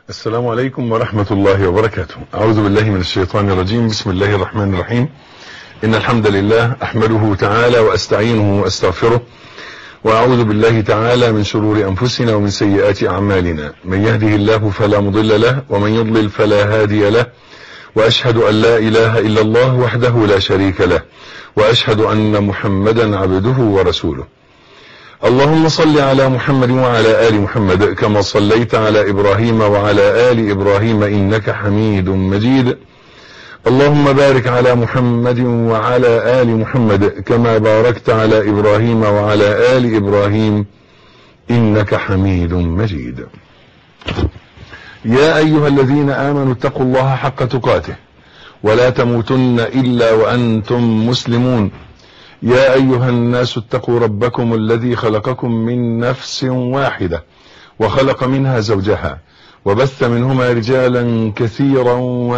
السلام عليكم ورحمة الله وبركاته أعوذ بالله من الشيطان الرجيم بسم الله الرحمن الرحيم إن الحمد لله أحمده تعالى وأستعينه وأستغفره وأعوذ بالله تعالى من شرور أنفسنا ومن سيئات أعمالنا من يهده الله فلا مضل له ومن يضلل فلا هادي له وأشهد أن لا إله إلا الله وحده لا شريك له وأشهد أن محمدا عبده ورسوله اللهم صل على محمد وعلى آل محمد كما صليت على إبراهيم وعلى آل إبراهيم إنك حميد مجيد اللهم بارك على محمد وعلى آل محمد كما باركت على إبراهيم وعلى آل إبراهيم إنك حميد مجيد يا أيها الذين آمنوا اتقوا الله حق تقاته ولا تموتن إلا وأنتم مسلمون يا أيها الناس اتقوا ربكم الذي خلقكم من نفس واحدة وخلق منها زوجها وبث منهما رجالا كثيرا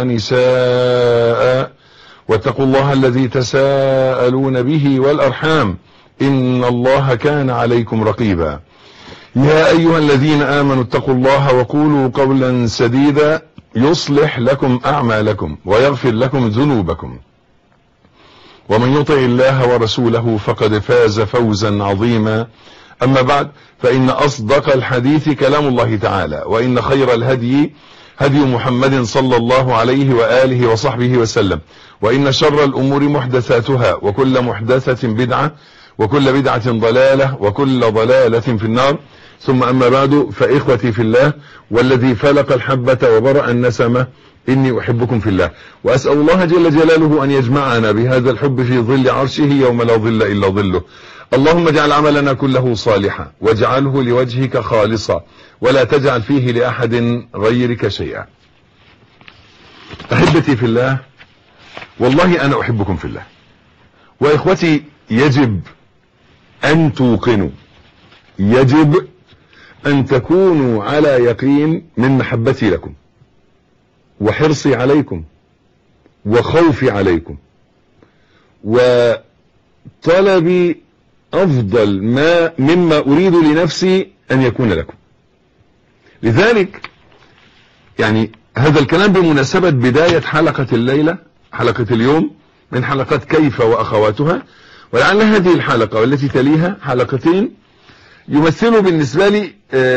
ونساء واتقوا الله الذي تساءلون به والأرحام إن الله كان عليكم رقيبا يا أيها الذين آمنوا اتقوا الله وقولوا قولا سديدا يصلح لكم أعمالكم ويغفر لكم ذنوبكم ومن يطع الله ورسوله فقد فاز فوزا عظيما أما بعد فإن أصدق الحديث كلام الله تعالى وإن خير الهدي هدي محمد صلى الله عليه وآله وصحبه وسلم وإن شر الأمور محدثاتها وكل محدثة بدعة وكل بدعة ضلالة وكل ضلالة في النار ثم أما بعد فإخوتي في الله والذي فلق الحبة وبرأ النسمة إني أحبكم في الله وأسأل الله جل جلاله أن يجمعنا بهذا الحب في ظل عرشه يوم لا ظل إلا ظله اللهم اجعل عملنا كله صالحا واجعله لوجهك خالصا ولا تجعل فيه لأحد غيرك شيئا أحبتي في الله والله أنا أحبكم في الله وإخوتي يجب أن توقنوا يجب أن تكونوا على يقين من محبتي لكم وحرصي عليكم وخوفي عليكم وطلبي أفضل ما مما أريد لنفسي أن يكون لكم لذلك يعني هذا الكلام بمناسبة بداية حلقة الليلة حلقة اليوم من حلقات كيف وأخواتها ولعل هذه الحلقة والتي تليها حلقتين يمثلوا بالنسبة لي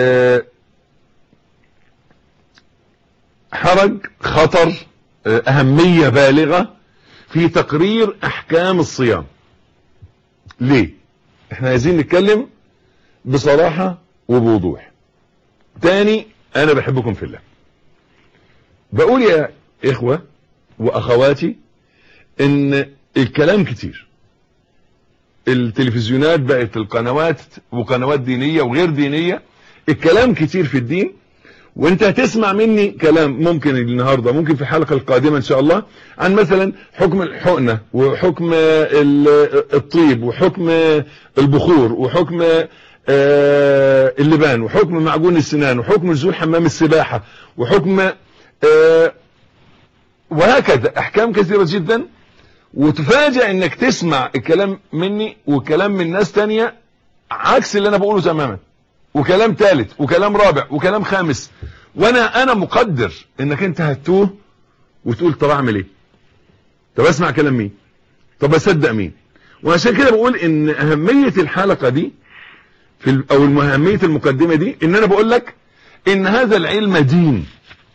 حرج خطر أهمية بالغة في تقرير أحكام الصيام ليه احنا عايزين نتكلم بصراحة وبوضوح تاني انا بحبكم في الله بقول يا اخوة واخواتي ان الكلام كتير التلفزيونات بقت القنوات وقنوات دينية وغير دينية الكلام كتير في الدين وانت هتسمع مني كلام ممكن النهاردة ممكن في الحلقة القادمة ان شاء الله عن مثلا حكم الحقنة وحكم الطيب وحكم البخور وحكم اللبان وحكم معجون السنان وحكم نزول حمام السباحة وحكم وهكذا احكام كثيرة جدا وتفاجئ انك تسمع الكلام مني وكلام من ناس تانية عكس اللي انا بقوله تماما وكلام ثالث وكلام رابع وكلام خامس وانا انا مقدر انك انت هتوه وتقول طب اعمل ايه طب اسمع كلام مين طب اصدق مين وعشان كده بقول ان اهمية الحلقة دي في او اهمية المقدمة دي ان انا بقول لك ان هذا العلم دين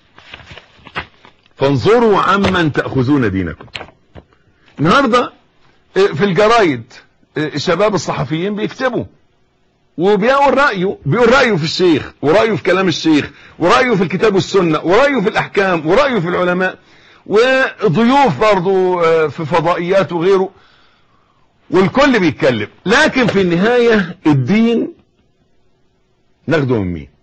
فانظروا عمن تأخذون دينكم النهاردة في الجرايد شباب الصحفيين بيكتبوا وبيقول رأيه بيقول رأيه في الشيخ ورأيه في كلام الشيخ ورأيه في الكتاب والسنة ورأيه في الأحكام ورأيه في العلماء وضيوف برضو في فضائيات وغيره والكل بيتكلم لكن في النهاية الدين ناخده من مين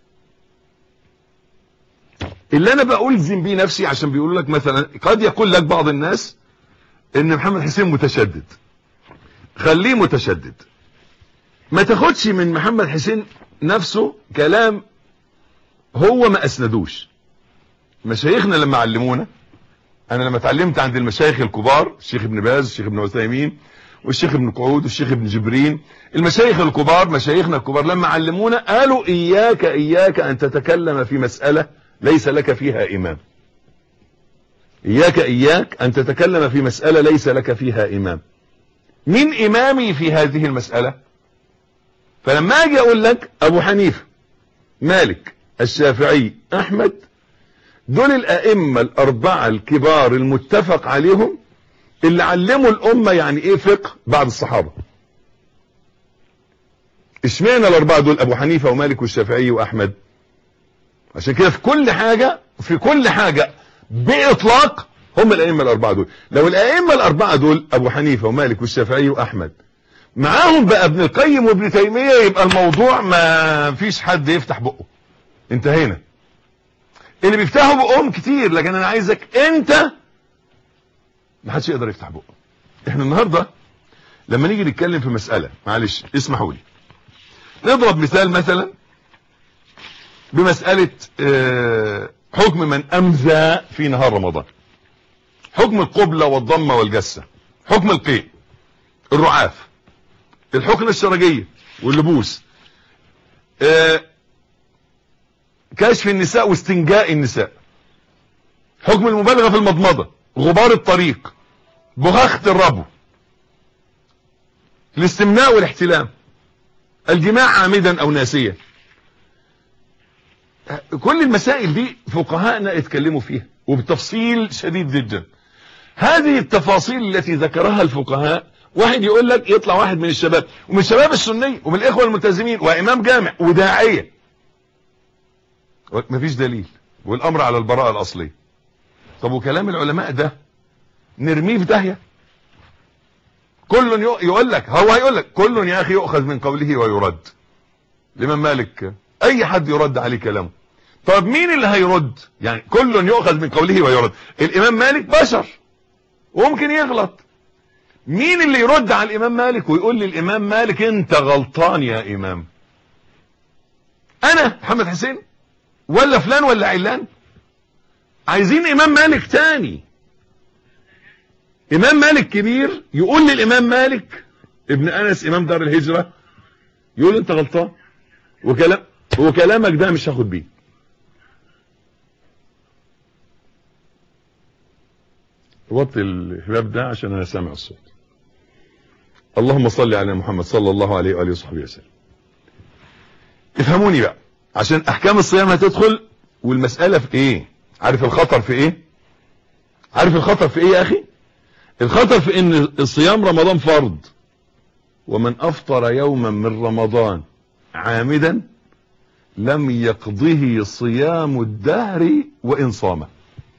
اللي انا بألزم بيه نفسي عشان بيقولوا لك مثلا قد يقول لك بعض الناس ان محمد حسين متشدد خليه متشدد ما تاخدش من محمد حسين نفسه كلام هو ما اسندوش مشايخنا لما علمونا انا لما اتعلمت عند المشايخ الكبار الشيخ ابن باز الشيخ ابن عثيمين والشيخ ابن قعود والشيخ ابن جبرين المشايخ الكبار مشايخنا الكبار لما علمونا قالوا اياك اياك ان تتكلم في مسألة ليس لك فيها إمام إياك إياك أن تتكلم في مسألة ليس لك فيها إمام من إمامي في هذه المسألة فلما أجي أقول لك أبو حنيفة مالك الشافعي أحمد دول الأئمة الأربعة الكبار المتفق عليهم اللي علموا الأمة يعني إيه فقه بعد الصحابة اشمعنى الأربعة دول أبو حنيفة ومالك والشافعي وأحمد عشان كده في كل حاجة في كل حاجة بإطلاق هم الأئمة الأربعة دول لو الأئمة الأربعة دول أبو حنيفة ومالك والشافعي وأحمد معاهم بقى ابن القيم وابن تيمية يبقى الموضوع ما فيش حد يفتح بقه انتهينا اللي بيفتحوا بقهم كتير لكن انا عايزك انت ما حدش يقدر يفتح بقه احنا النهاردة لما نيجي نتكلم في مسألة معلش اسمحوا لي نضرب مثال مثلا بمسألة اه حكم من امزى في نهار رمضان حكم القبلة والضمة والجسة حكم القيء الرعاف الحقنة الشرجية واللبوس اه كشف النساء واستنجاء النساء حكم المبالغة في المضمضة غبار الطريق بغاخة الربو الاستمناء والاحتلام الجماع عامدا او ناسيا كل المسائل دي فقهاءنا اتكلموا فيها وبتفصيل شديد جدا هذه التفاصيل التي ذكرها الفقهاء واحد يقول لك يطلع واحد من الشباب ومن الشباب السنية ومن الاخوة الملتزمين وامام جامع وداعية مفيش دليل والامر على البراءة الاصلية طب وكلام العلماء ده نرميه في داهية كل يقول لك هو هيقول لك كل يا اخي يؤخذ من قوله ويرد لمن مالك اي حد يرد عليه كلامه طب مين اللي هيرد يعني كل يؤخذ من قوله ويرد الامام مالك بشر وممكن يغلط مين اللي يرد على الامام مالك ويقول للامام مالك انت غلطان يا امام انا محمد حسين ولا فلان ولا علان عايزين امام مالك تاني امام مالك كبير يقول للامام مالك ابن انس امام دار الهجرة يقول انت غلطان وكلام وكلامك ده مش هاخد بيه وطي الباب ده عشان انا سامع الصوت اللهم صل على محمد صلى الله عليه واله وصحبه وسلم افهموني بقى عشان احكام الصيام هتدخل والمسألة في ايه عارف الخطر في ايه عارف الخطر في ايه يا اخي الخطر في ان الصيام رمضان فرض ومن افطر يوما من رمضان عامدا لم يقضه صيام الدهر وان صامه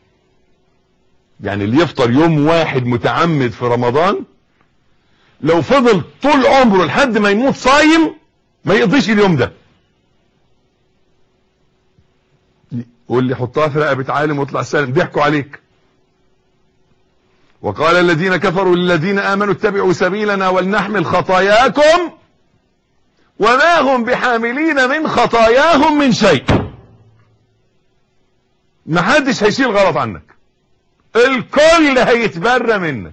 يعني اللي يفطر يوم واحد متعمد في رمضان لو فضل طول عمره لحد ما يموت صايم ما يقضيش اليوم ده واللي حطها في رقبة عالم واطلع سالم ضحكوا عليك وقال الذين كفروا للذين آمنوا اتبعوا سبيلنا ولنحمل خطاياكم وما هم بحاملين من خطاياهم من شيء ما حدش هيشيل غلط عنك الكل هيتبرى منك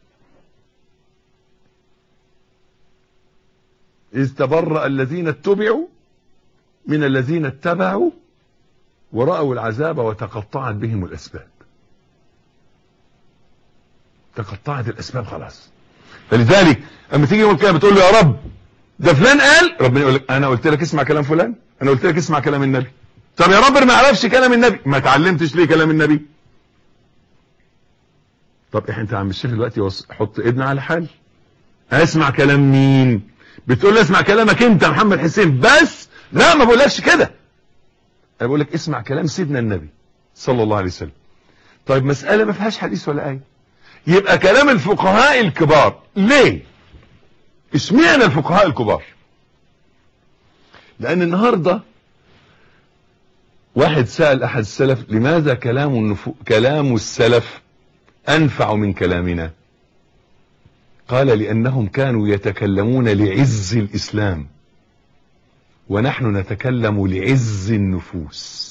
إذ تبرأ الذين اتبعوا من الذين اتبعوا ورأوا العذاب وتقطعت بهم الأسباب تقطعت الأسباب خلاص فلذلك اما تيجي يوم القيامة بتقول له يا رب ده فلان قال ربنا يقول لك انا قلت لك اسمع كلام فلان انا قلت لك اسمع كلام النبي طب يا رب ما اعرفش كلام النبي ما اتعلمتش ليه كلام النبي طب احنا انت عم الشيخ دلوقتي حط ايدنا على حال اسمع كلام مين بتقول لي اسمع كلامك انت محمد حسين بس لا ما بقولكش كده انا بقول لك اسمع كلام سيدنا النبي صلى الله عليه وسلم طيب مسألة ما فيهاش حديث ولا آية يبقى كلام الفقهاء الكبار ليه اشمعنى الفقهاء الكبار لان النهاردة واحد سأل احد السلف لماذا كلام, النفو... كلام السلف انفع من كلامنا قال لانهم كانوا يتكلمون لعز الاسلام ونحن نتكلم لعز النفوس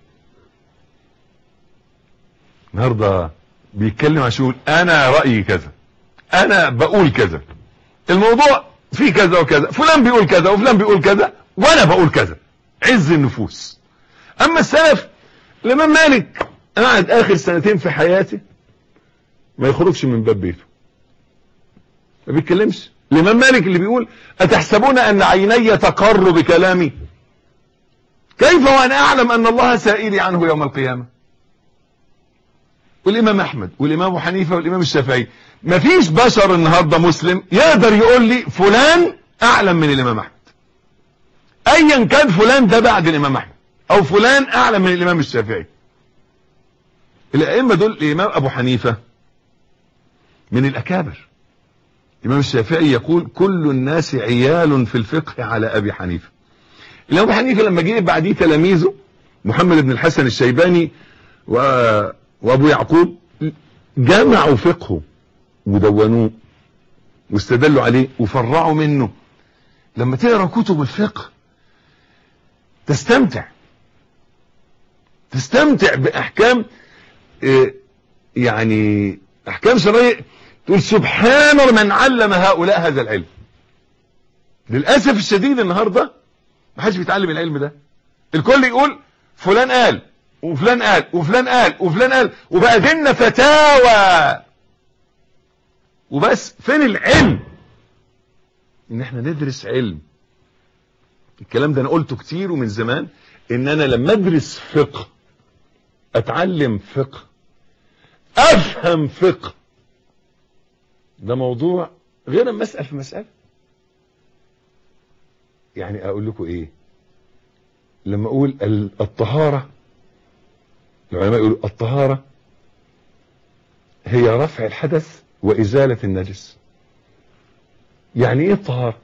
النهارده بيتكلم عشان يقول انا رايي كذا انا بقول كذا الموضوع فيه كذا وكذا فلان بيقول كذا وفلان بيقول كذا وانا بقول كذا عز النفوس اما السلف الامام مالك قعد اخر سنتين في حياته ما يخرجش من باب بيته ما بيتكلمش الامام مالك اللي بيقول اتحسبون ان عيني تقر بكلامي كيف وانا اعلم ان الله سائلي عنه يوم القيامة والامام احمد والامام ابو حنيفة والامام الشافعي مفيش بشر النهاردة مسلم يقدر يقول لي فلان اعلم من الامام احمد ايا كان فلان ده بعد الامام احمد او فلان اعلم من الامام الشافعي الائمة دول الامام ابو حنيفة من الاكابر الامام الشافعي يقول كل الناس عيال في الفقه على ابي حنيفة الامام ابو حنيفة لما جه بعديه تلاميذه محمد بن الحسن الشيباني و... وابو يعقوب جمعوا فقهه ودونوه واستدلوا عليه وفرعوا منه لما تقرا كتب الفقه تستمتع تستمتع باحكام يعني احكام شرعيه تقول سبحان من علم هؤلاء هذا العلم للاسف الشديد النهارده ما حدش بيتعلم العلم ده الكل يقول فلان قال وفلان قال وفلان قال وفلان قال وبقى ديننا فتاوى وبس فين العلم ان احنا ندرس علم الكلام ده انا قلته كتير ومن زمان ان انا لما ادرس فقه اتعلم فقه افهم فقه ده موضوع غير اما اسال في مساله يعني اقول لكم ايه لما اقول الطهاره العلماء يقولوا الطهاره هي رفع الحدث وازاله النجس يعني ايه الطهاره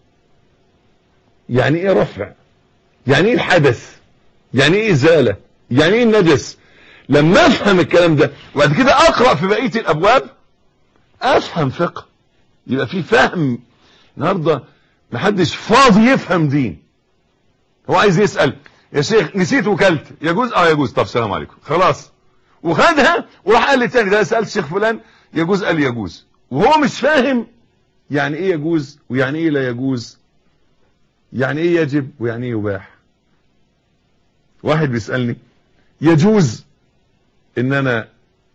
يعني ايه رفع يعني ايه الحدث يعني ايه ازاله يعني ايه النجس لما افهم الكلام ده وبعد كده اقرا في بقيه الابواب افهم فقه يبقى في فهم النهارده محدش فاضي يفهم دين هو عايز يسال يا شيخ نسيت وكلت يجوز اه يجوز طب سلام عليكم خلاص وخدها وراح قال للتاني ده سالت الشيخ فلان يجوز قال يجوز وهو مش فاهم يعني ايه يجوز ويعني ايه لا يجوز يعني ايه يجب ويعني ايه يباح واحد بيسالني يجوز ان انا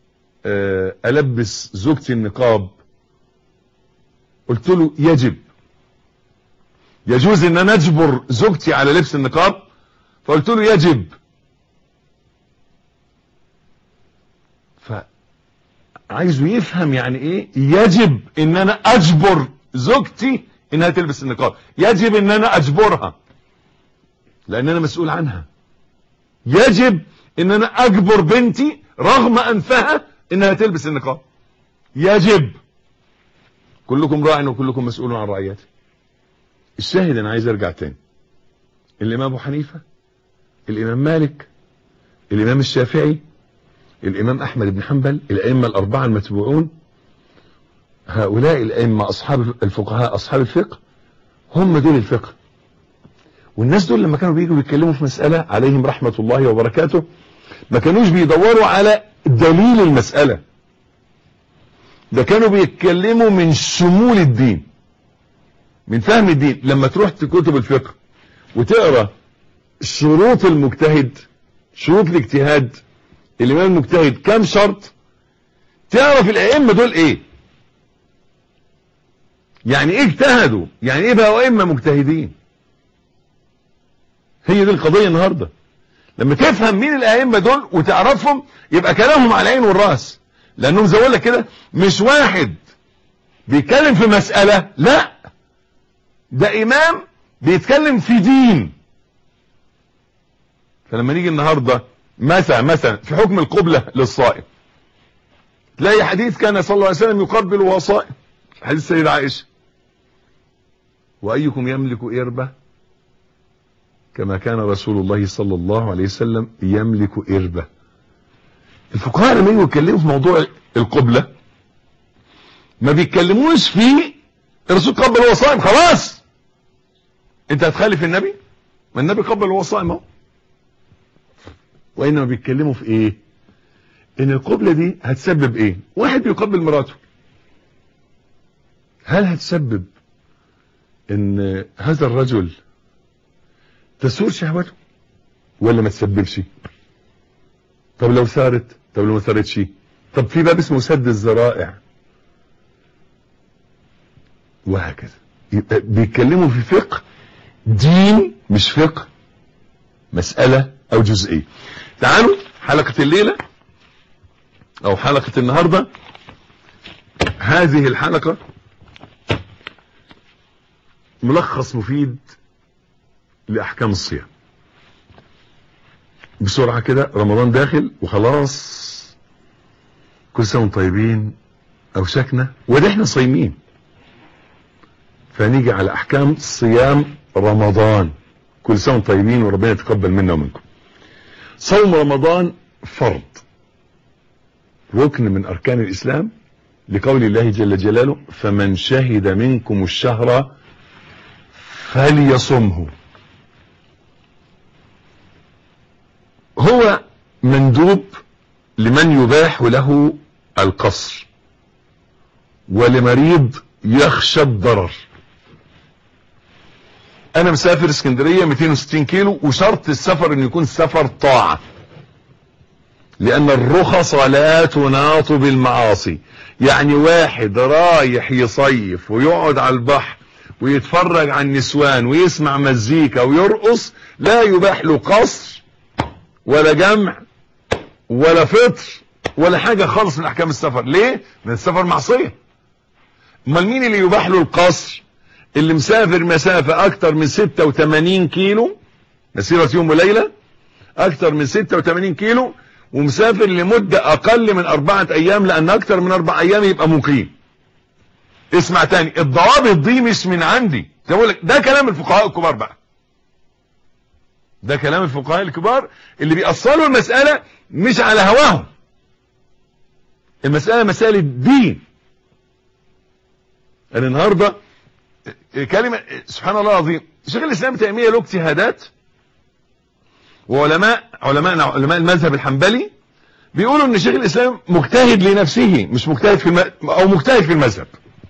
البس زوجتي النقاب قلت له يجب يجوز ان انا اجبر زوجتي على لبس النقاب فقلت له يجب فعايزه يفهم يعني ايه يجب ان انا اجبر زوجتي انها تلبس النقاب يجب ان انا اجبرها لان انا مسؤول عنها يجب ان انا اجبر بنتي رغم انفها انها تلبس النقاب يجب كلكم راع وكلكم مسؤول عن رعيته الشاهد انا عايز ارجع تاني الامام ابو حنيفة الامام مالك الامام الشافعي الامام احمد بن حنبل الائمة الاربعة المتبوعون هؤلاء الائمة اصحاب الفقهاء اصحاب الفقه هم دول الفقه والناس دول لما كانوا بييجوا يتكلموا في مسألة عليهم رحمة الله وبركاته ما كانوش بيدوروا على دليل المسألة ده كانوا بيتكلموا من شمول الدين من فهم الدين لما تروح كتب الفقه وتقرا شروط المجتهد شروط الاجتهاد الامام المجتهد كام شرط تعرف الائمه دول ايه يعني ايه اجتهدوا يعني ايه بقوا ائمه مجتهدين هي دي القضيه النهارده لما تفهم مين الائمه دول وتعرفهم يبقى كلامهم على العين والراس لانهم زي لك كده مش واحد بيتكلم في مساله لا ده امام بيتكلم في دين فلما نيجي النهارده مثلا مثلا في حكم القبلة للصائم تلاقي حديث كان صلى الله عليه وسلم يقبل وهو صائم حديث سيدة عائشة وأيكم يملك إربة كما كان رسول الله صلى الله عليه وسلم يملك إربة الفقهاء لما يجوا يتكلموا في موضوع القبلة ما بيتكلموش في الرسول قبل وهو صائم خلاص انت هتخالف النبي ما النبي قبل وهو صائم اهو وانما بيتكلموا في ايه ان القبلة دي هتسبب ايه واحد بيقبل مراته هل هتسبب ان هذا الرجل تسور شهوته ولا ما تسببش طب لو ثارت طب لو ما ثارتش طب في باب اسمه سد الذرائع وهكذا يبقى بيتكلموا في فقه دين مش فقه مسألة او جزئية تعالوا حلقة الليلة او حلقة النهاردة هذه الحلقة ملخص مفيد لأحكام الصيام بسرعة كده رمضان داخل وخلاص كل سنة وانتم طيبين أوشكنا وده احنا صايمين فنيجي على أحكام صيام رمضان كل سنة وانتم طيبين وربنا يتقبل منا ومنكم صوم رمضان فرض ركن من أركان الإسلام لقول الله جل جلاله فمن شهد منكم الشهر فليصمه هو مندوب لمن يباح له القصر ولمريض يخشى الضرر انا مسافر اسكندرية 260 كيلو وشرط السفر ان يكون سفر طاعة لان الرخص لا تناط بالمعاصي يعني واحد رايح يصيف ويقعد على البحر ويتفرج على النسوان ويسمع مزيكا ويرقص لا يباح له قصر ولا جمع ولا فطر ولا حاجة خالص من احكام السفر ليه من السفر معصية امال مين اللي يباح له القصر اللي مسافر مسافة اكتر من 86 كيلو مسيرة يوم وليلة اكتر من 86 كيلو ومسافر لمدة اقل من اربعة ايام لان اكتر من اربع ايام يبقى مقيم اسمع تاني الضوابط دي مش من عندي لك ده كلام الفقهاء الكبار بقى ده كلام الفقهاء الكبار اللي بيأصلوا المسألة مش على هواهم المسألة مسألة دين انا النهاردة كلمة سبحان الله العظيم شيخ الاسلام تيمية له اجتهادات وعلماء علماء علماء المذهب الحنبلي بيقولوا ان شيخ الاسلام مجتهد لنفسه مش مجتهد في الم... او مجتهد في المذهب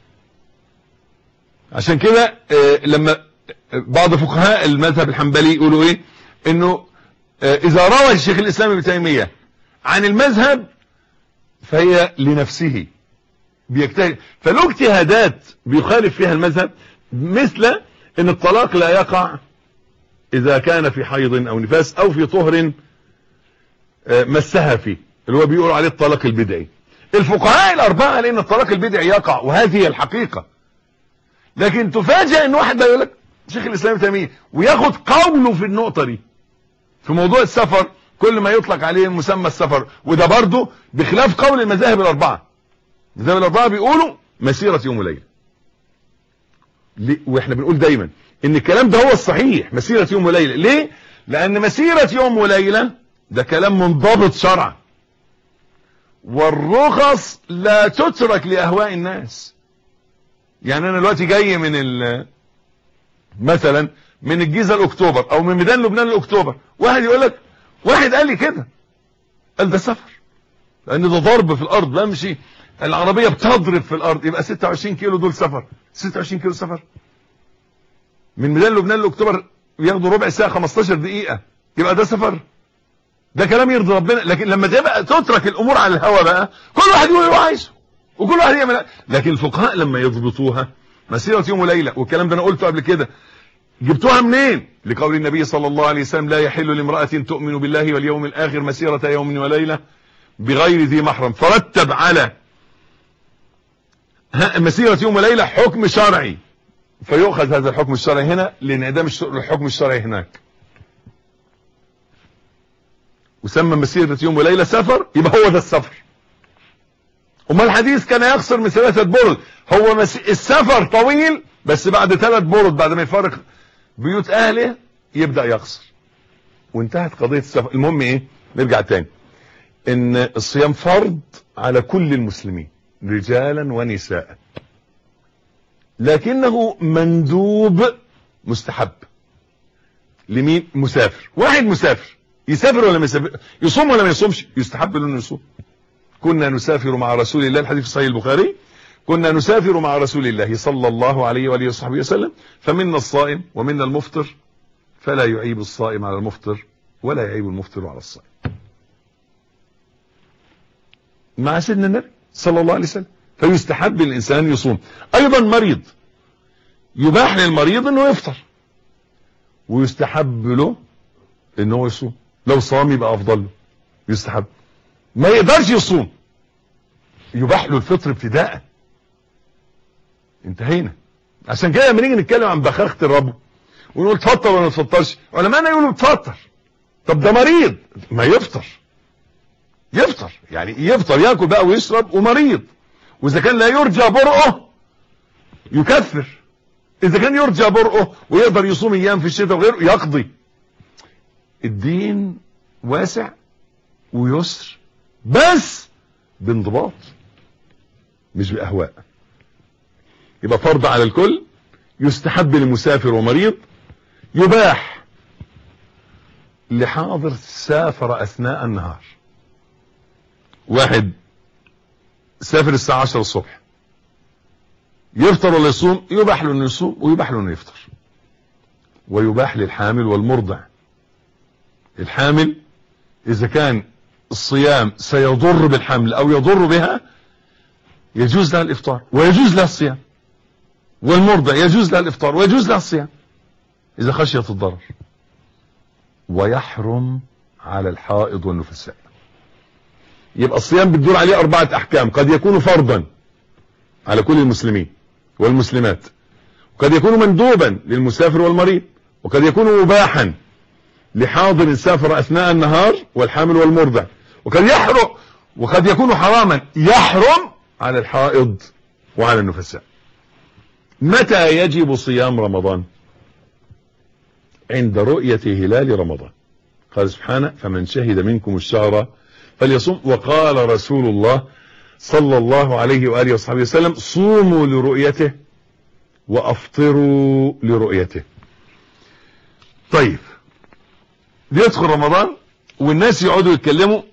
عشان كده لما بعض فقهاء المذهب الحنبلي يقولوا ايه انه اذا روى الشيخ الاسلام ابن تيمية عن المذهب فهي لنفسه بيجتهد فله اجتهادات بيخالف فيها المذهب مثل ان الطلاق لا يقع اذا كان في حيض او نفاس او في طهر مسها فيه اللي هو بيقولوا عليه الطلاق البدعي الفقهاء الاربعة لان الطلاق البدعي يقع وهذه هي الحقيقة لكن تفاجئ ان واحد بقى يقول لك شيخ الاسلام تيميه وياخد قوله في النقطة دي في موضوع السفر كل ما يطلق عليه مسمى السفر وده برضه بخلاف قول المذاهب الاربعة المذاهب الاربعة بيقولوا مسيرة يوم وليلة واحنا بنقول دايما ان الكلام ده هو الصحيح مسيرة يوم وليلة ليه لان مسيرة يوم وليلة ده كلام منضبط شرعا والرخص لا تترك لاهواء الناس يعني انا دلوقتي جاي من ال مثلا من الجيزة الاكتوبر او من ميدان لبنان الاكتوبر واحد يقول لك واحد قال لي كده قال ده سفر لان ده ضرب في الارض بمشي العربية بتضرب في الارض يبقى 26 كيلو دول سفر 26 كيلو سفر من ميدان لبنان لاكتوبر ياخدوا ربع ساعة 15 دقيقة يبقى ده سفر ده كلام يرضي ربنا لكن لما تبقى تترك الامور على الهوا بقى كل واحد يقول اللي هو عايزه وكل واحد يعمل لكن الفقهاء لما يضبطوها مسيرة يوم وليلة والكلام ده انا قلته قبل كده جبتوها منين لقول النبي صلى الله عليه وسلم لا يحل لامرأة تؤمن بالله واليوم الاخر مسيرة يوم وليلة بغير ذي محرم فرتب على مسيرة يوم وليلة حكم شرعي فيؤخذ هذا الحكم الشرعي هنا لانعدام الحكم الشرعي هناك وسمى مسيرة يوم وليلة سفر يبقى هو ده السفر وما الحديث كان يقصر من ثلاثة برد هو مس... السفر طويل بس بعد ثلاث برد بعد ما يفارق بيوت اهله يبدأ يقصر وانتهت قضية السفر المهم ايه نرجع تاني ان الصيام فرض على كل المسلمين رجالا ونساء لكنه مندوب مستحب لمين مسافر واحد مسافر يسافر ولا ما يسافر يصوم ولا ما يصومش يستحب له انه يصوم كنا نسافر مع رسول الله الحديث في صحيح البخاري كنا نسافر مع رسول الله صلى الله عليه واله وصحبه وسلم فمنا الصائم ومنا المفطر فلا يعيب الصائم على المفطر ولا يعيب المفطر على الصائم مع سيدنا النبي صلى الله عليه وسلم فيستحب الإنسان يصوم أيضا مريض يباح للمريض أنه يفطر ويستحب له أنه يصوم لو صام يبقى أفضل له يستحب ما يقدرش يصوم يباح له الفطر ابتداء انتهينا عشان كده لما نيجي نتكلم عن بخاخة الرب ونقول تفطر ولا ما تفطرش علماءنا يقولوا تفطر طب ده مريض ما يفطر يفطر يعني يفطر ياكل بقى ويشرب ومريض واذا كان لا يرجى برؤه يكفر اذا كان يرجى برؤه ويقدر يصوم ايام في الشتاء وغيره يقضي الدين واسع ويسر بس بانضباط مش باهواء يبقى فرض على الكل يستحب لمسافر ومريض يباح لحاضر سافر اثناء النهار واحد سافر الساعة 10 الصبح يفطر ولا يصوم يباح له انه يصوم ويباح له انه يفطر ويباح للحامل والمرضع الحامل اذا كان الصيام سيضر بالحمل او يضر بها يجوز لها الافطار ويجوز لها الصيام والمرضع يجوز لها الافطار ويجوز لها الصيام اذا خشيت الضرر ويحرم على الحائض والنفساء يبقى الصيام بتدور عليه أربعة أحكام قد يكون فرضا على كل المسلمين والمسلمات وقد يكون مندوبا للمسافر والمريض وقد يكون مباحا لحاضر سافر أثناء النهار والحامل والمرضع وقد يحرم وقد يكون حراما يحرم على الحائض وعلى النفساء متى يجب صيام رمضان عند رؤية هلال رمضان قال سبحانه فمن شهد منكم الشهر فليصوم وقال رسول الله صلى الله عليه وآله وصحبه وسلم صوموا لرؤيته وأفطروا لرؤيته طيب بيدخل رمضان والناس يقعدوا يتكلموا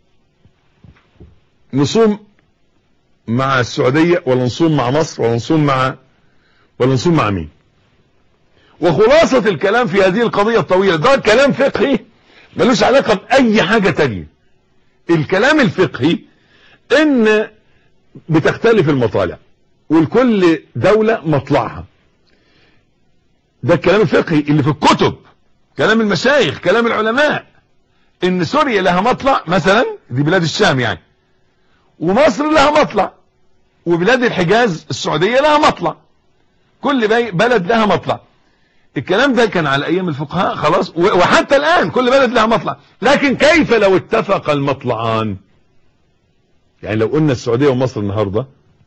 نصوم مع السعودية ولا نصوم مع مصر ولا نصوم مع ولا نصوم مع مين وخلاصة الكلام في هذه القضية الطويلة ده كلام فقهي ملوش علاقة بأي حاجة تانية الكلام الفقهي ان بتختلف المطالع والكل دولة مطلعها ده الكلام الفقهي اللي في الكتب كلام المشايخ كلام العلماء ان سوريا لها مطلع مثلا دي بلاد الشام يعني ومصر لها مطلع وبلاد الحجاز السعودية لها مطلع كل بلد لها مطلع الكلام ده كان على ايام الفقهاء خلاص وحتى الان كل بلد لها مطلع لكن كيف لو اتفق المطلعان يعني لو قلنا السعودية ومصر النهاردة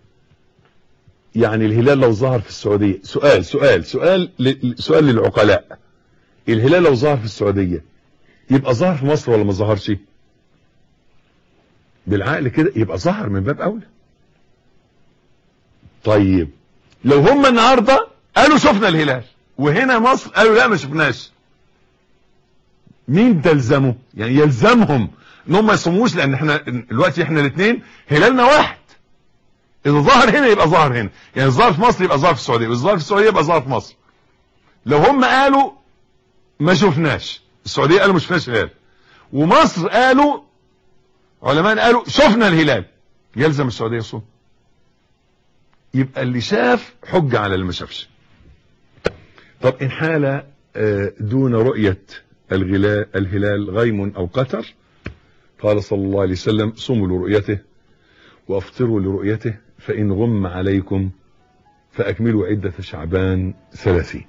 يعني الهلال لو ظهر في السعودية سؤال سؤال سؤال سؤال للعقلاء الهلال لو ظهر في السعودية يبقى ظهر في مصر ولا ما ظهرش بالعقل كده يبقى ظهر من باب اولى طيب لو هم النهاردة قالوا شفنا الهلال وهنا مصر قالوا لا ما شفناش مين تلزمه يعني يلزمهم ان هم ما يصوموش لان احنا دلوقتي احنا الاثنين هلالنا واحد اذا ظهر هنا يبقى ظهر هنا يعني ظهر في مصر يبقى ظهر في السعوديه واذا ظهر في السعوديه يبقى ظهر في مصر لو هم قالوا ما شفناش السعوديه قالوا ما شفناش هلال ومصر قالوا علماء قالوا شفنا الهلال يلزم السعوديه يصوم يبقى اللي شاف حجه على اللي ما شافش طب إن حال دون رؤية الهلال غيم أو قتر قال صلى الله عليه وسلم صوموا لرؤيته وافطروا لرؤيته فإن غم عليكم فأكملوا عدة شعبان ثلاثين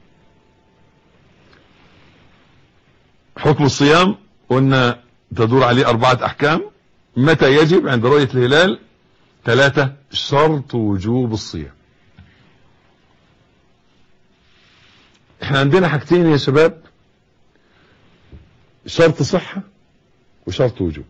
حكم الصيام قلنا تدور عليه أربعة أحكام متى يجب عند رؤية الهلال ثلاثة شرط وجوب الصيام احنا عندنا حاجتين يا شباب شرط صحة وشرط وجوب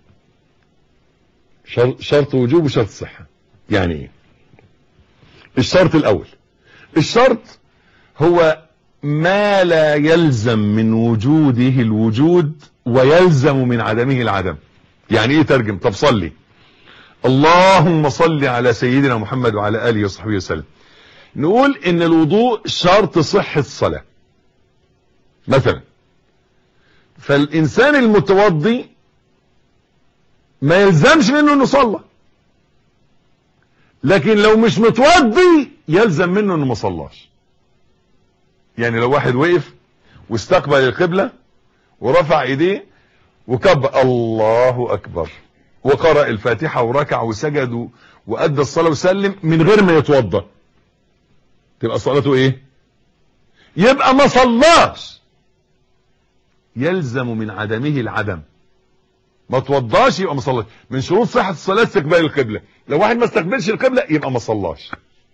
شرط وجوب وشرط صحة يعني ايه الشرط الاول الشرط هو ما لا يلزم من وجوده الوجود ويلزم من عدمه العدم يعني ايه ترجم طب صلي اللهم صل على سيدنا محمد وعلى اله وصحبه وسلم نقول ان الوضوء شرط صحة الصلاة مثلا فالانسان المتوضي ما يلزمش منه انه صلى لكن لو مش متوضي يلزم منه انه ما صلاش يعني لو واحد وقف واستقبل القبلة ورفع ايديه وكبر الله اكبر وقرأ الفاتحة وركع وسجد وادى الصلاة وسلم من غير ما يتوضى تبقى صلاته ايه يبقى ما صلاش يلزم من عدمه العدم ما توضاش يبقى ما صلاش من شروط صحة الصلاة استقبال القبلة لو واحد ما استقبلش القبلة يبقى ما صلاش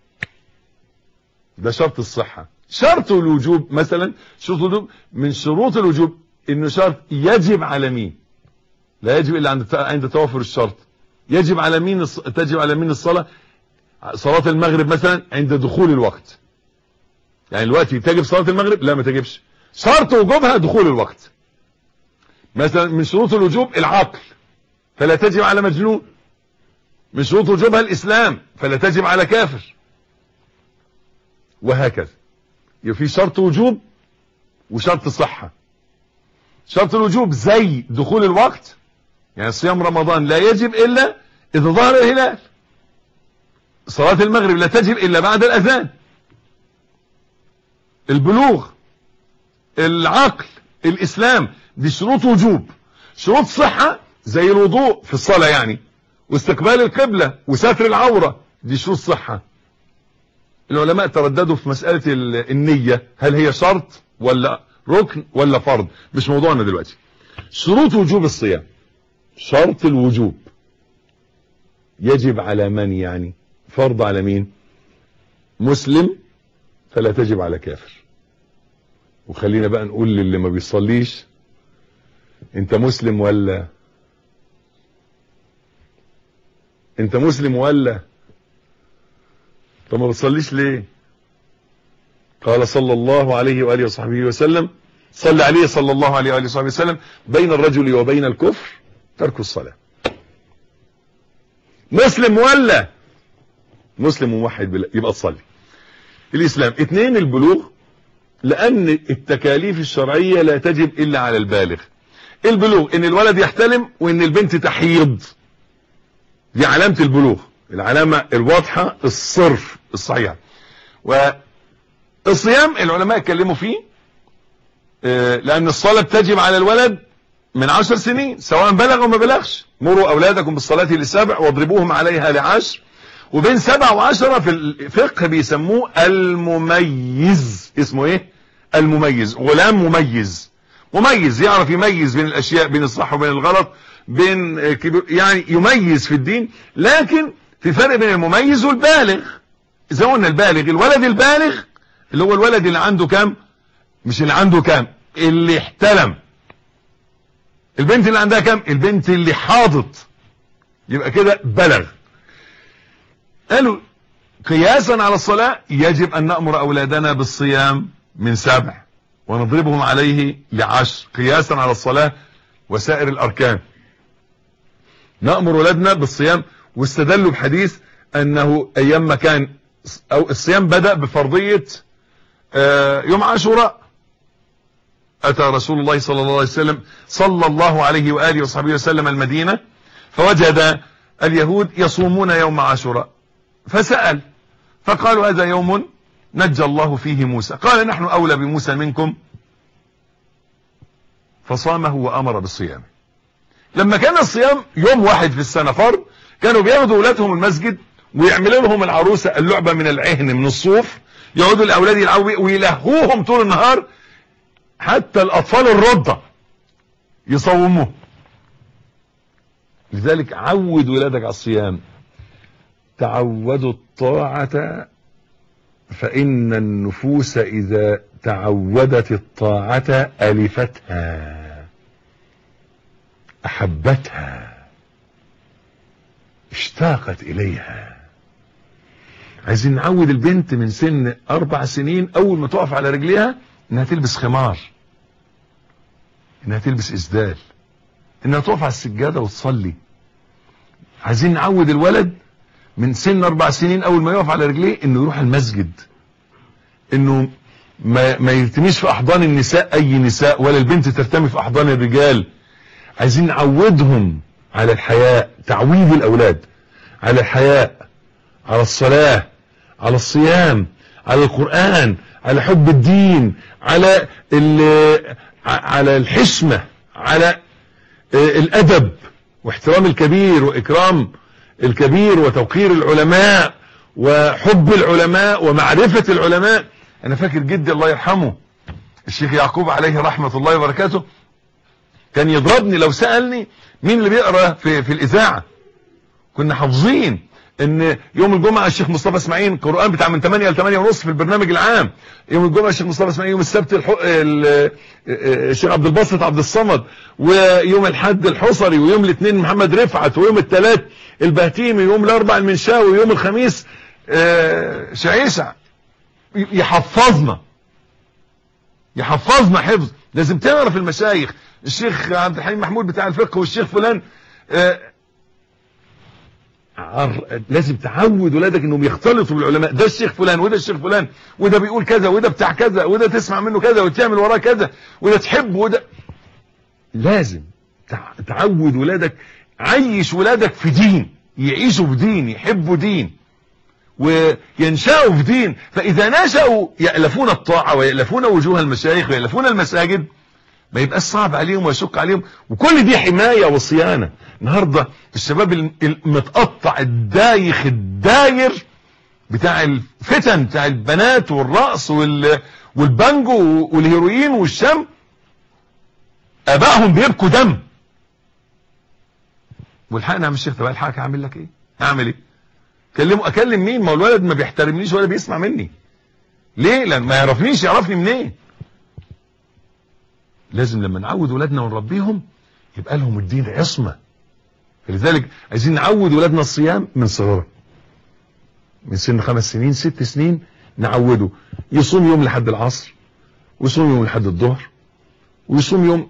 ده شرط الصحة شرط الوجوب مثلا شروط الوجوب من شروط الوجوب انه شرط يجب على مين لا يجب الا عند عند توافر الشرط يجب على مين الص... تجب على مين الصلاة صلاة المغرب مثلا عند دخول الوقت يعني الوقت تجب صلاة المغرب لا ما تجبش شرط وجوبها دخول الوقت مثلا من شروط الوجوب العقل فلا تجب على مجنون من شروط وجوبها الاسلام فلا تجب على كافر وهكذا يبقى في شرط وجوب وشرط صحة شرط الوجوب زي دخول الوقت يعني صيام رمضان لا يجب الا اذا ظهر الهلال صلاة المغرب لا تجب الا بعد الاذان البلوغ العقل الاسلام دي شروط وجوب شروط صحة زي الوضوء في الصلاة يعني واستقبال القبلة وستر العورة دي شروط صحة العلماء ترددوا في مسألة النية هل هي شرط ولا ركن ولا فرض مش موضوعنا دلوقتي شروط وجوب الصيام شرط الوجوب يجب على من يعني فرض على مين مسلم فلا تجب على كافر وخلينا بقى نقول للي ما بيصليش انت مسلم ولا انت مسلم ولا طب ما بتصليش ليه قال صلى الله عليه وآله وصحبه وسلم صلى عليه صلى الله عليه وآله وصحبه وسلم بين الرجل وبين الكفر ترك الصلاة مسلم ولا مسلم موحد بالله يبقى تصلي الإسلام اثنين البلوغ لأن التكاليف الشرعية لا تجب إلا على البالغ البلوغ ان الولد يحتلم وان البنت تحيض دي علامة البلوغ العلامة الواضحة الصرف الصحيحة والصيام العلماء اتكلموا فيه لان الصلاة بتجب على الولد من عشر سنين سواء بلغ او ما بلغش مروا اولادكم بالصلاة لسبع واضربوهم عليها لعشر وبين سبع وعشرة في الفقه بيسموه المميز اسمه ايه المميز غلام مميز مميز يعرف يميز بين الاشياء بين الصح وبين الغلط بين كبير يعني يميز في الدين لكن في فرق بين المميز والبالغ اذا قلنا البالغ الولد البالغ اللي هو الولد اللي عنده كام مش اللي عنده كام اللي احتلم البنت اللي عندها كام البنت اللي حاضت يبقى كده بلغ قالوا قياسا على الصلاة يجب ان نأمر اولادنا بالصيام من سبع ونضربهم عليه لعشر قياسا على الصلاة وسائر الاركان نأمر ولادنا بالصيام واستدلوا بحديث انه ايام ما كان او الصيام بدأ بفرضية يوم عاشوراء اتى رسول الله صلى الله عليه وسلم صلى الله عليه وآله وصحبه وسلم المدينة فوجد اليهود يصومون يوم عاشوراء فسأل فقالوا هذا يوم نجى الله فيه موسى قال نحن اولى بموسى منكم فصامه وامر بالصيام لما كان الصيام يوم واحد في السنة فرض كانوا بياخدوا اولادهم المسجد ويعملوا لهم العروسة اللعبة من العهن من الصوف يقعدوا الاولاد يلعبوا ويلهوهم طول النهار حتى الاطفال الرضع يصوموه لذلك عود ولادك على الصيام تعودوا الطاعة فإن النفوس إذا تعودت الطاعة ألفتها أحبتها اشتاقت إليها عايزين نعود البنت من سن أربع سنين أول ما تقف على رجليها إنها تلبس خمار إنها تلبس إسدال إنها تقف على السجادة وتصلي عايزين نعود الولد من سن اربع سنين اول ما يقف على رجليه انه يروح المسجد انه ما, ما يرتميش في احضان النساء اي نساء ولا البنت ترتمي في احضان الرجال عايزين نعودهم على الحياء تعويد الاولاد على الحياء على الصلاة على الصيام على القرآن على حب الدين على على الحشمة على الأدب واحترام الكبير وإكرام الكبير وتوقير العلماء وحب العلماء ومعرفة العلماء أنا فاكر جدي الله يرحمه الشيخ يعقوب عليه رحمة الله وبركاته كان يضربني لو سألني مين اللي بيقرأ في, في الإذاعة كنا حافظين ان يوم الجمعة الشيخ مصطفى اسماعيل القرآن بتاع من 8 ل 8 ونص في البرنامج العام يوم الجمعة الشيخ مصطفى اسماعيل يوم السبت الح... الشيخ عبد الباسط عبد الصمد ويوم الحد الحصري ويوم الاثنين محمد رفعت ويوم الثلاث البهتيمي ويوم الاربع المنشاوي ويوم الخميس شعيشع يحفظنا يحفظنا حفظ لازم تعرف المشايخ الشيخ عبد الحليم محمود بتاع الفقه والشيخ فلان عر... لازم تعود ولادك انهم يختلطوا بالعلماء ده الشيخ فلان وده الشيخ فلان وده بيقول كذا وده بتاع كذا وده تسمع منه كذا وتعمل وراه كذا وده تحب وده لازم تعود ولادك عيش ولادك في دين يعيشوا في دين يحبوا دين وينشأوا في دين فإذا نشأوا يألفون الطاعة ويألفون وجوه المشايخ ويألفون المساجد ما يبقاش صعب عليهم ويشق عليهم وكل دي حماية وصيانة النهاردة الشباب المتقطع الدايخ الداير بتاع الفتن بتاع البنات والرقص والبانجو والهيروين والشم ابائهم بيبكوا دم والحقنا يا عم الشيخ طب الحقك اعمل لك ايه اعمل ايه كلمه اكلم مين ما الولد ما بيحترمنيش ولا بيسمع مني ليه لان ما يعرفنيش يعرفني منين لازم لما نعود ولادنا ونربيهم يبقى لهم الدين عصمة فلذلك عايزين نعود ولادنا الصيام من صغرهم من سن خمس سنين ست سنين نعوده يصوم يوم لحد العصر ويصوم يوم لحد الظهر ويصوم يوم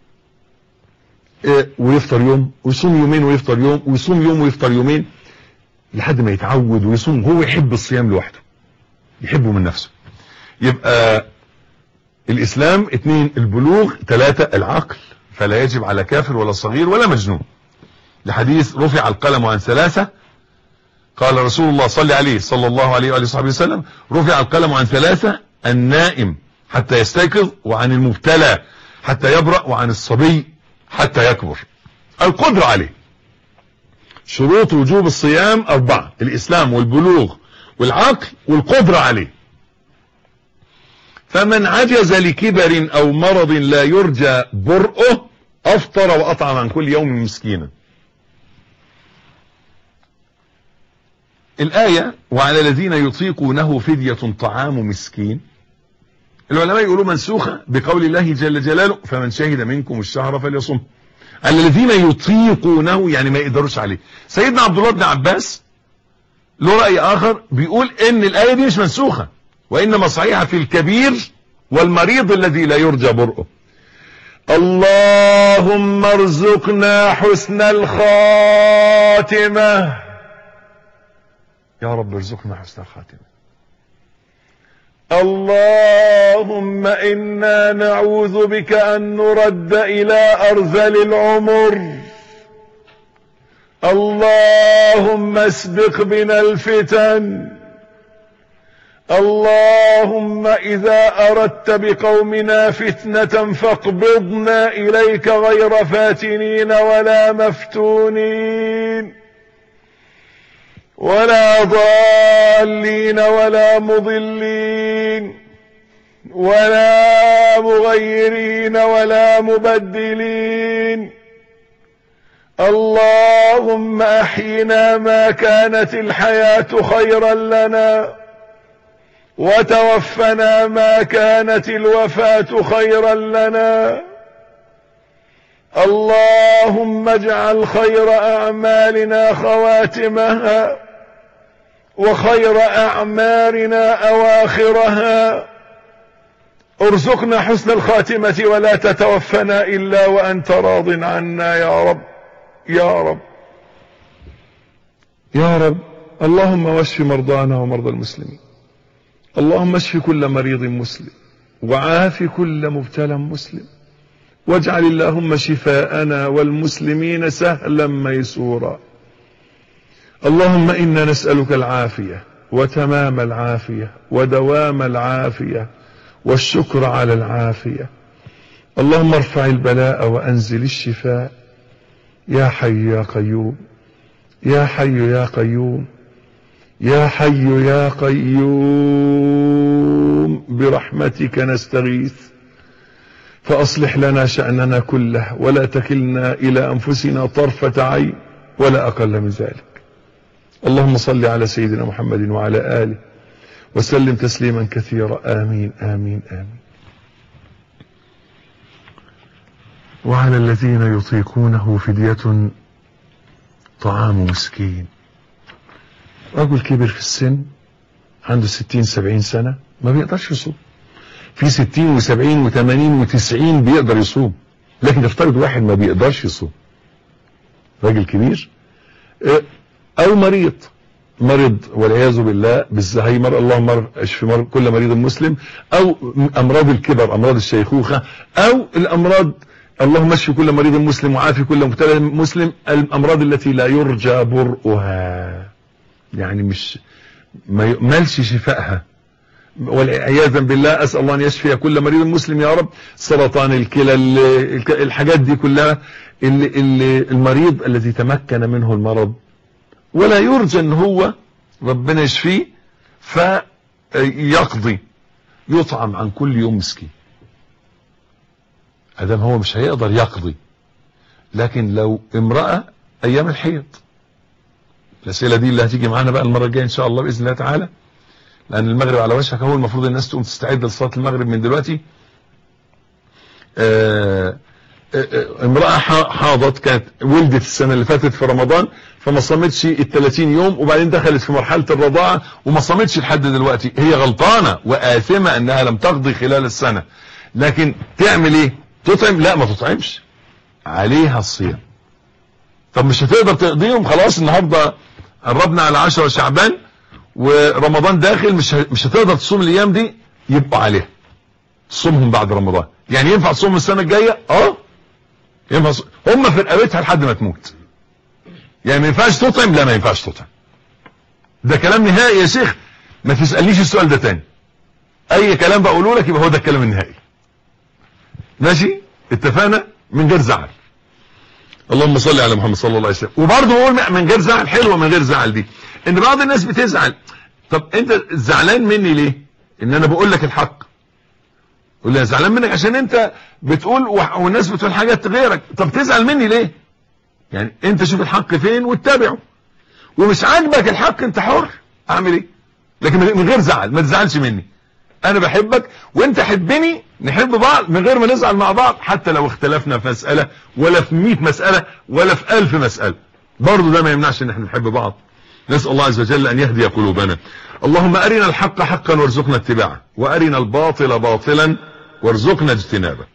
اه ويفطر يوم ويصوم يومين ويفطر يوم ويصوم يوم ويفطر يومين لحد ما يتعود ويصوم هو يحب الصيام لوحده يحبه من نفسه يبقى الاسلام اثنين البلوغ ثلاثة العقل فلا يجب على كافر ولا صغير ولا مجنون لحديث رفع القلم عن ثلاثة قال رسول الله صلى عليه صلى الله عليه وآله وصحبه وسلم رفع القلم عن ثلاثة النائم حتى يستيقظ وعن المبتلى حتى يبرأ وعن الصبي حتى يكبر القدرة عليه شروط وجوب الصيام أربعة الإسلام والبلوغ والعقل والقدرة عليه فمن عجز لكبر او مرض لا يرجى برؤه افطر واطعم عن كل يوم مسكينا الآية وعلى الذين يطيقونه فدية طعام مسكين العلماء يقولوا منسوخة بقول الله جل جلاله فمن شهد منكم الشهر فليصم على الذين يطيقونه يعني ما يقدروش عليه سيدنا عبد الله بن عباس له رأي آخر بيقول ان الآية دي مش منسوخة وإنما صحيحة في الكبير والمريض الذي لا يرجى برؤه اللهم ارزقنا حسن الخاتمة يا رب ارزقنا حسن الخاتمة اللهم إنا نعوذ بك أن نرد إلى أرذل العمر اللهم اسبق بنا الفتن اللهم إذا أردت بقومنا فتنة فاقبضنا إليك غير فاتنين ولا مفتونين ولا ضالين ولا مضلين ولا مغيرين ولا مبدلين اللهم أحينا ما كانت الحياة خيرا لنا وتوفنا ما كانت الوفاة خيرا لنا اللهم اجعل خير أعمالنا خواتمها وخير أعمارنا أواخرها ارزقنا حسن الخاتمة ولا تتوفنا إلا وأنت راض عنا يا رب يا رب يا رب اللهم واشف مرضانا ومرضى المسلمين اللهم اشف كل مريض مسلم وعاف كل مبتلى مسلم واجعل اللهم شفاءنا والمسلمين سهلا ميسورا اللهم إنا نسألك العافية وتمام العافية ودوام العافية والشكر على العافية اللهم ارفع البلاء وأنزل الشفاء يا حي يا قيوم يا حي يا قيوم يا حي يا قيوم برحمتك نستغيث فأصلح لنا شأننا كله ولا تكلنا إلى أنفسنا طرفة عين ولا أقل من ذلك اللهم صل على سيدنا محمد وعلى آله وسلم تسليما كثيرا آمين آمين آمين وعلى الذين يطيقونه فدية طعام مسكين رجل كبر في السن عنده ستين سبعين سنة ما بيقدرش يصوم في ستين وسبعين وثمانين وتسعين بيقدر يصوم لكن نفترض واحد ما بيقدرش يصوم راجل كبير او مريض مرض والعياذ بالله بالزهايمر اللهم اشف مر كل مريض مسلم او امراض الكبر امراض الشيخوخة او الامراض اللهم اشف كل مريض مسلم وعافي كل مبتلى مسلم الامراض التي لا يرجى برؤها يعني مش ما يؤملش شفائها والعياذا بالله اسال الله ان يشفي كل مريض مسلم يا رب سرطان الكلى الحاجات دي كلها اللي اللي المريض الذي تمكن منه المرض ولا يرجى ان هو ربنا يشفيه فيقضي يطعم عن كل يوم مسكين ادم هو مش هيقدر يقضي لكن لو امرأة ايام الحيض الاسئلة دي اللي هتيجي معانا بقى المرة الجاية ان شاء الله باذن الله تعالى لان المغرب على وشك هو المفروض الناس تقوم تستعد لصلاة المغرب من دلوقتي آآ آآ امرأة حاضت كانت ولدت السنة اللي فاتت في رمضان فما صامتش ال 30 يوم وبعدين دخلت في مرحلة الرضاعة وما صامتش لحد دلوقتي هي غلطانة وآثمة انها لم تقضي خلال السنة لكن تعمل ايه تطعم لا ما تطعمش عليها الصيام طب مش هتقدر تقضيهم خلاص النهاردة قربنا على 10 شعبان ورمضان داخل مش مش هتقدر تصوم الايام دي يبقى عليها تصومهم بعد رمضان يعني ينفع تصوم السنة الجاية اه ينفع صوم. هم في رقبتها لحد ما تموت يعني ما ينفعش تطعم لا ما ينفعش تطعم ده كلام نهائي يا شيخ ما تسألنيش السؤال ده تاني اي كلام بقوله لك يبقى هو ده الكلام النهائي ماشي اتفقنا من غير زعل اللهم صل على محمد صلى الله عليه وسلم وبرضه بقول من غير زعل حلوه من غير زعل دي ان بعض الناس بتزعل طب انت زعلان مني ليه ان انا بقول لك الحق يقول لي زعلان منك عشان انت بتقول والناس بتقول حاجات غيرك طب تزعل مني ليه يعني انت شوف الحق فين واتبعه ومش عاجبك الحق انت حر اعمل ايه لكن من غير زعل ما تزعلش مني انا بحبك وانت حبني نحب بعض من غير ما نزعل مع بعض حتى لو اختلفنا في مسألة ولا في 100 مسألة ولا في 1000 مسألة برضه ده ما يمنعش ان احنا نحب بعض نسأل الله عز وجل ان يهدي قلوبنا اللهم ارنا الحق حقا وارزقنا اتباعه وارنا الباطل باطلا وارزقنا اجتنابه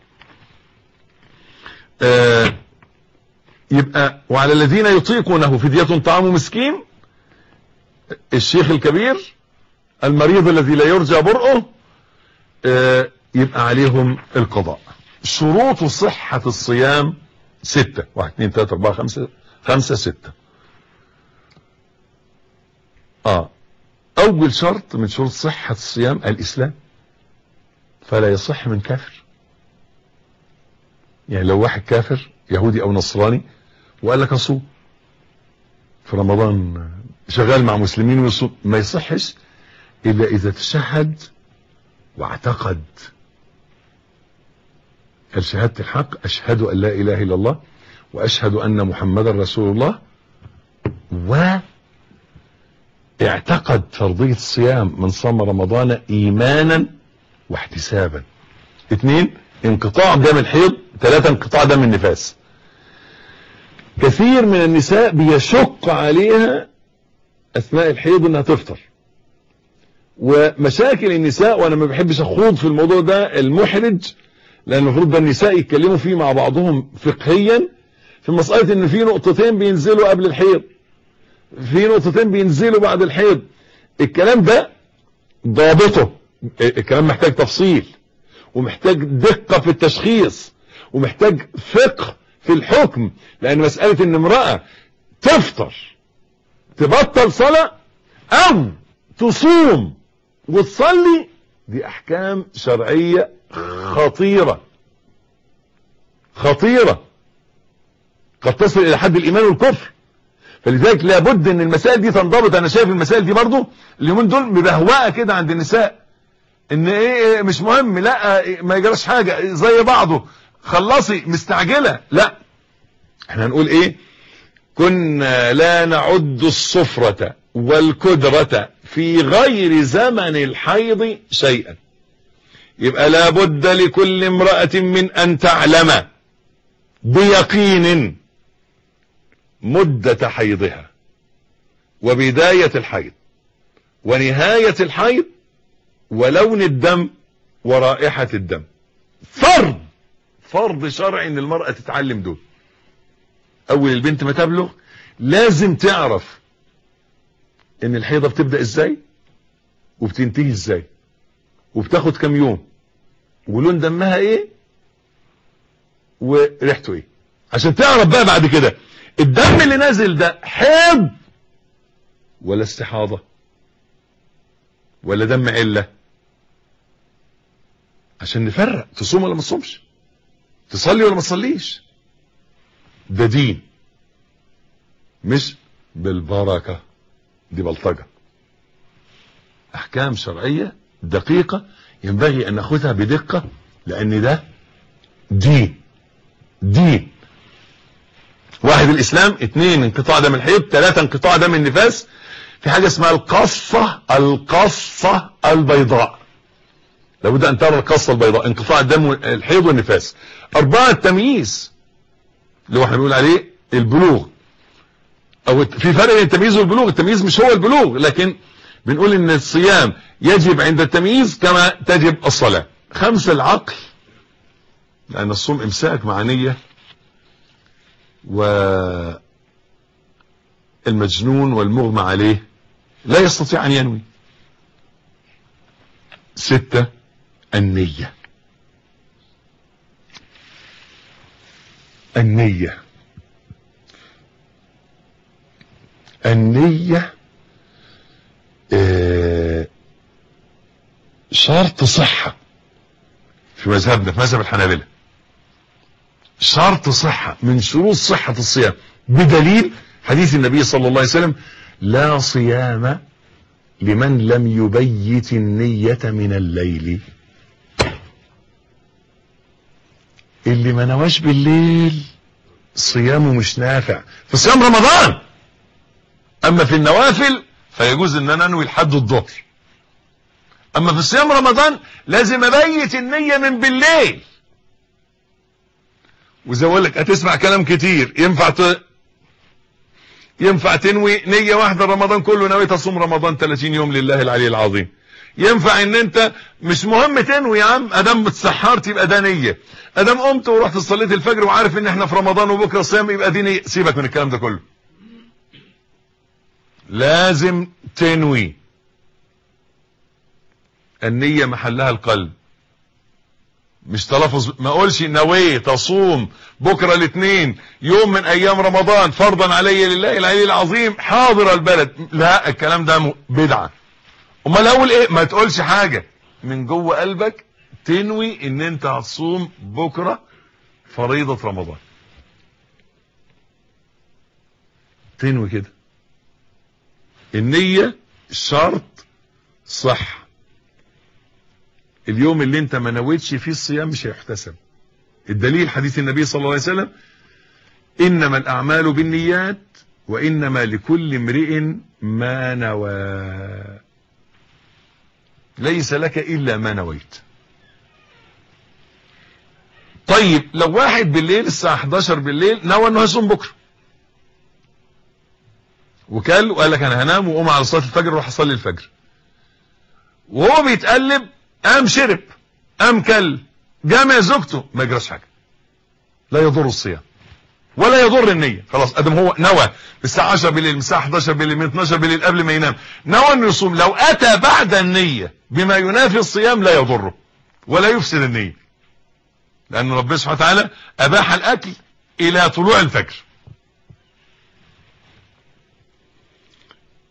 آه يبقى وعلى الذين يطيقونه فدية طعام مسكين الشيخ الكبير المريض الذي لا يرجى برؤه آه يبقى عليهم القضاء شروط صحة الصيام ستة واحد اثنين ثلاثة اربعة خمسة خمسة ستة اه اول شرط من شروط صحة الصيام الاسلام فلا يصح من كافر يعني لو واحد كافر يهودي او نصراني وقال لك اصوم في رمضان شغال مع مسلمين ويصوم ما يصحش الا اذا تشهد واعتقد قال شهادة الحق اشهد ان لا اله الا الله واشهد ان محمدا رسول الله و اعتقد فرضية الصيام من صام رمضان ايمانا واحتسابا اثنين انقطاع دم الحيض ثلاثة انقطاع دم النفاس كثير من النساء بيشق عليها اثناء الحيض انها تفطر ومشاكل النساء وانا ما بحبش اخوض في الموضوع ده المحرج لان المفروض ده النساء يتكلموا فيه مع بعضهم فقهيا في مسألة ان في نقطتين بينزلوا قبل الحيض في نقطتين بينزلوا بعد الحيض الكلام ده ضابطه الكلام محتاج تفصيل ومحتاج دقة في التشخيص ومحتاج فقه في الحكم لان مسألة ان امرأة تفطر تبطل صلاة او تصوم وتصلي دي احكام شرعية خطيرة خطيرة قد تصل الى حد الايمان والكفر فلذلك لابد ان المسائل دي تنضبط انا شايف المسائل دي برضو اليومين دول ببهوأة كده عند النساء ان ايه مش مهم لا ما يجراش حاجة زي بعضه خلصي مستعجلة لا احنا هنقول ايه كنا لا نعد الصفرة والكدرة في غير زمن الحيض شيئا يبقى لابد لكل امرأة من ان تعلم بيقين مدة حيضها وبداية الحيض ونهاية الحيض ولون الدم ورائحة الدم فرض فرض شرعي ان المرأة تتعلم دول اول البنت ما تبلغ لازم تعرف ان الحيضة بتبدأ ازاي وبتنتهي ازاي وبتاخد كم يوم ولون دمها ايه وريحته ايه عشان تعرف بقى بعد كده الدم اللي نازل ده حيض ولا استحاضة ولا دم علة عشان نفرق تصوم ولا ما تصومش تصلي ولا ما تصليش ده دين مش بالبركة دي بلطجة احكام شرعية دقيقة ينبغي ان ناخذها بدقة لان ده دين دين واحد الاسلام اثنين انقطاع دم الحيض ثلاثة انقطاع دم النفاس في حاجة اسمها القصة القصة البيضاء لابد ان ترى القصة البيضاء انقطاع الدم الحيض والنفاس اربعة التمييز اللي هو احنا بنقول عليه البلوغ او في فرق بين التمييز والبلوغ التمييز مش هو البلوغ لكن بنقول ان الصيام يجب عند التمييز كما تجب الصلاة خمسة العقل لان الصوم امساك مع نية و المجنون والمغمى عليه لا يستطيع ان ينوي ستة النية النية النية اه شرط صحة في مذهبنا في مذهب الحنابلة شرط صحة من شروط صحة الصيام بدليل حديث النبي صلى الله عليه وسلم لا صيام لمن لم يبيت النية من الليل اللي ما نواش بالليل صيامه مش نافع في صيام رمضان اما في النوافل فيجوز ان انا انوي لحد الظهر اما في صيام رمضان لازم ابيت النية من بالليل وزي اقول لك هتسمع كلام كتير ينفع ت... ينفع تنوي نية واحدة رمضان كله نويت اصوم رمضان 30 يوم لله العلي العظيم ينفع ان انت مش مهم تنوي يا عم ادام اتسحرت يبقى ده نية ادام قمت ورحت صليت الفجر وعارف ان احنا في رمضان وبكره صيام يبقى دي نية سيبك من الكلام ده كله لازم تنوي النية محلها القلب مش تلفظ ما اقولش نويت اصوم بكره الاثنين يوم من ايام رمضان فرضا علي لله العلي العظيم حاضر البلد لا الكلام ده بدعه امال اقول ايه ما تقولش حاجه من جوه قلبك تنوي ان انت هتصوم بكره فريضه رمضان تنوي كده النيه شرط صح اليوم اللي انت ما نويتش فيه الصيام مش هيحتسب الدليل حديث النبي صلى الله عليه وسلم انما الاعمال بالنيات وانما لكل امرئ ما نوى ليس لك الا ما نويت طيب لو واحد بالليل الساعة 11 بالليل نوى انه هيصوم بكره وكل وقال لك انا هنام واقوم على صلاه الفجر واروح اصلي الفجر وهو بيتقلب قام شرب قام كل جامع زوجته ما يجراش حاجه لا يضر الصيام ولا يضر النية خلاص ادم هو نوى من الساعة 10 بالليل من الساعة 11 بالليل من 12 بالليل قبل ما ينام نوى انه يصوم لو اتى بعد النية بما ينافي الصيام لا يضره ولا يفسد النية لان ربنا سبحانه وتعالى اباح الاكل الى طلوع الفجر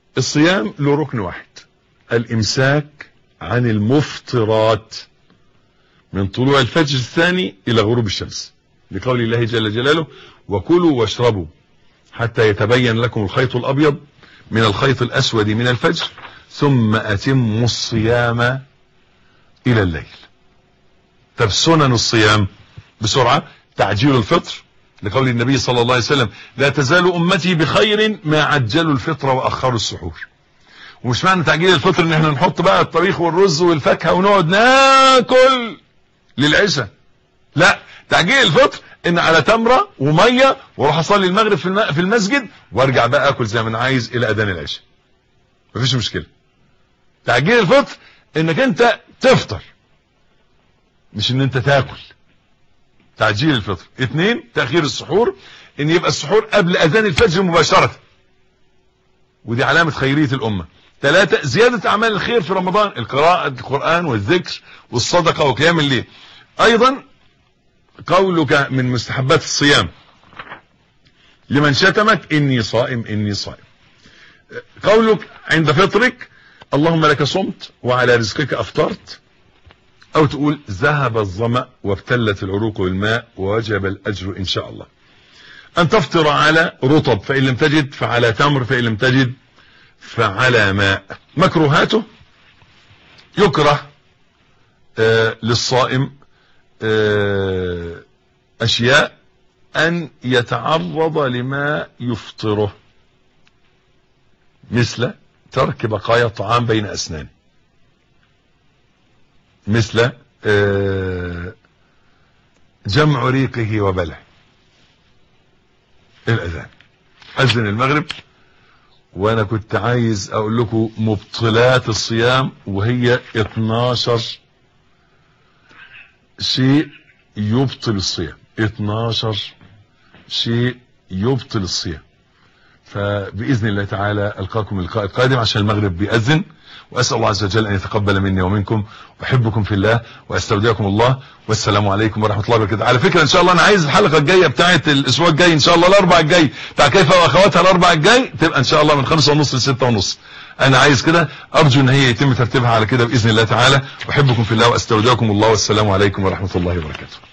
الصيام له ركن واحد الامساك عن المفطرات من طلوع الفجر الثاني الى غروب الشمس لقول الله جل جلاله وكلوا واشربوا حتى يتبين لكم الخيط الابيض من الخيط الاسود من الفجر ثم اتموا الصيام الى الليل طب سنن الصيام بسرعة تعجيل الفطر لقول النبي صلى الله عليه وسلم لا تزال امتي بخير ما عجلوا الفطر واخروا السحور ومش معنى تعجيل الفطر ان احنا نحط بقى الطبيخ والرز والفاكهه ونقعد ناكل للعشاء لا تعجيل الفطر ان على تمره وميه واروح اصلي المغرب في في المسجد وارجع بقى اكل زي ما انا عايز الى اذان العشاء مفيش مشكله تعجيل الفطر انك انت تفطر مش ان انت تاكل تعجيل الفطر اثنين تاخير السحور ان يبقى السحور قبل اذان الفجر مباشره ودي علامه خيريه الامه ثلاثة زيادة أعمال الخير في رمضان القراءة القرآن والذكر والصدقة وقيام الليل أيضا قولك من مستحبات الصيام لمن شتمك إني صائم إني صائم قولك عند فطرك اللهم لك صمت وعلى رزقك أفطرت أو تقول ذهب الظمأ وابتلت العروق بالماء ووجب الأجر إن شاء الله أن تفطر على رطب فإن لم تجد فعلى تمر فإن لم تجد فعلى ماء مكروهاته يكره آه للصائم آه أشياء أن يتعرض لما يفطره مثل ترك بقايا الطعام بين أسنانه مثل آه جمع ريقه وبلعه الأذان أذن المغرب وانا كنت عايز اقول لكم مبطلات الصيام وهي 12 شيء يبطل الصيام 12 شيء يبطل الصيام فبإذن الله تعالى ألقاكم اللقاء القادم عشان المغرب بيأذن وأسأل الله عز وجل أن يتقبل مني ومنكم أحبكم في الله وأستودعكم الله والسلام عليكم ورحمة الله وبركاته على فكرة إن شاء الله أنا عايز الحلقة الجاية بتاعة الأسبوع الجاي إن شاء الله الأربع الجاي بتاع كيف وأخواتها الأربع الجاي تبقى إن شاء الله من خمسة ونص لستة ونص أنا عايز كده أرجو إن هي يتم ترتيبها على كده بإذن الله تعالى أحبكم في الله وأستودعكم الله والسلام عليكم ورحمة الله وبركاته